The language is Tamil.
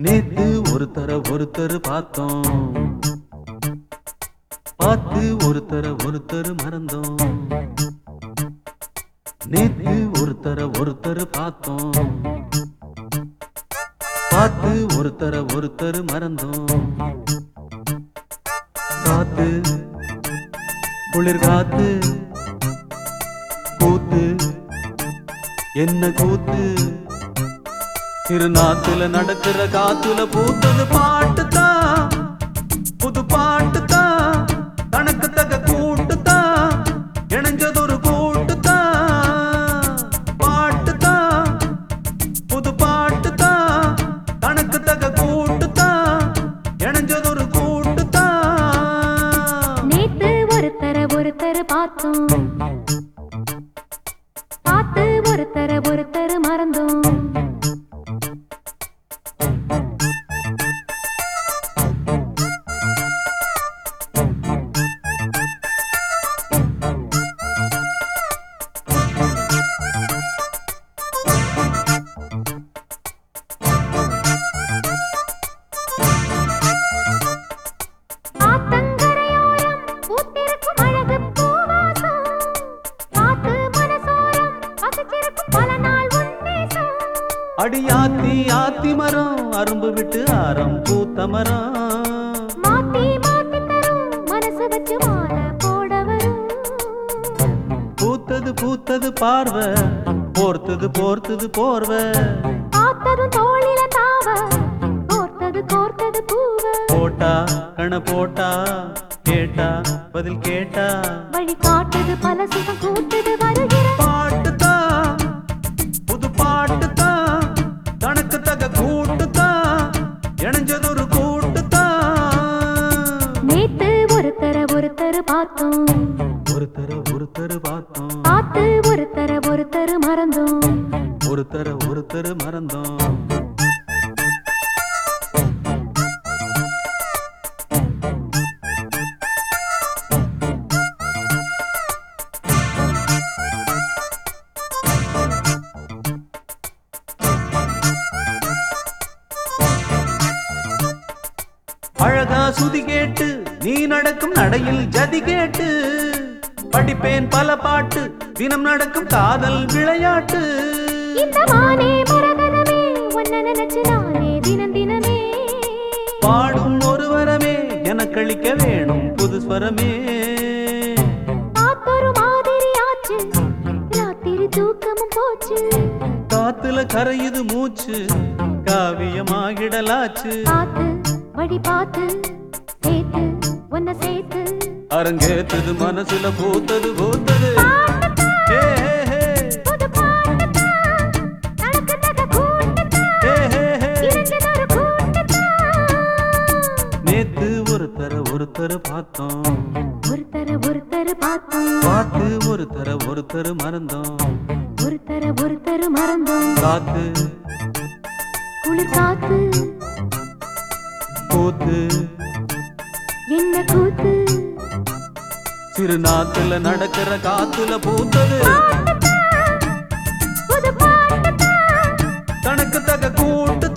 நேத்து ஒருத்தர ஒருத்தர் பார்த்தோம் பார்த்து ஒருத்தர ஒருத்தர் மறந்தோம் நேத்து ஒருத்தர ஒருத்தர் பார்த்தோம் பார்த்து ஒருத்தர ஒருத்தர் மறந்தோம் காத்து குளிர் காத்து கூத்து என்ன கூத்து திருநாத்துல நடக்கிற காத்துல பூத்தது பாட்டு தான் புது பாட்டு தான் தனக்கு தக கூட்டு தான் இணைஞ்சதொரு கூட்டு தான் பாட்டு தான் புது பாட்டு தான் தனக்கு தக கூட்டு தான் இணைஞ்சதொரு கூட்டு தான் நேத்து ஒருத்தர ஒருத்தர் பார்த்தோம் பார்த்து ஒருத்தர ஒருத்தர் மறந்தோம் ஆத்தங்கரையோரம் பூத்திருக்கும் அழகு பூவாசம். காத்து மனசோரம் வசிச்சிருக்கும் பல நாள் உன்னேசம். அடியாத்தி ஆத்தி மரம் அரும்பு விட்டு ஆரம் பூத்த மரம் மாத்தி மாத்தி தரும் மனசு வச்சு மாலை போட வரும். பூத்தது பூத்தது பார்வை போர்த்தது போர்த்தது போர்வை பார்த்ததும் தோளில தாவ, கோர்த்தது கோர்த்தது பூவ. போட்டா கண போட்டா கேட்டா பதில் கேட்டா வழி காட்டுது பல சுகம் கூட்டுது வருகிற பாட்டு தான் புது பாட்டு தான் தனக்கு தக கூட்டு தான் இணைஞ்சதொரு கூட்டு தான் நேத்து ஒருத்தர ஒருத்தர் பார்த்தோம் ஒருத்தர ஒருத்தர் பார்த்தோம் பார்த்து ஒருத்தர ஒருத்தர் மறந்தோம் ஒருத்தர ஒருத்தர் மறந்தோம் அழகா சுதி கேட்டு நீ நடக்கும் நடையில் ஜதி கேட்டு படிப்பேன் பல பாட்டு தினம் நடக்கும் காதல் விளையாட்டு இந்த மானே மரகதமே உன்னை நினைச்சு நானே தினம் தினமே பாடும் ஒரு வரமே எனக்களிக்க வேணும் புது ஸ்வரமே காத்தொரு மாதிரி ஆச்சு ராத்திரி தூக்கமும் போச்சு காத்துல கரையுது மூச்சு காவியமாகிடலாச்சு பார்த்து வழி பார்த்து சேர்த்து உன்னை சேர்த்து அரங்கேத்தது மனசுல பூத்தது பூத்தது ஹே, ஹே, ஹே. புது பாட்டுதான், நடக்குதக கூட்டுதான், ஹே, ஹே, ஹே. இணைஞ்சதொரு கூட்டுதான். நேத்து ஒருத்தர ஒருத்தர் பார்த்தோம் ஒருத்தர ஒருத்தர் பார்த்தோம் பார்த்து ஒருத்தர ஒருத்தர் மறந்தோம் ஒருத்தர ஒருத்தர் மறந்தோம் காத்து குளிர் காத்து கூத்து என்ன கூத்து சிறு நாத்துல நடக்கிற காத்துல பூத்தது புது பாட்டுதான் தனக்கு தக கூட்டு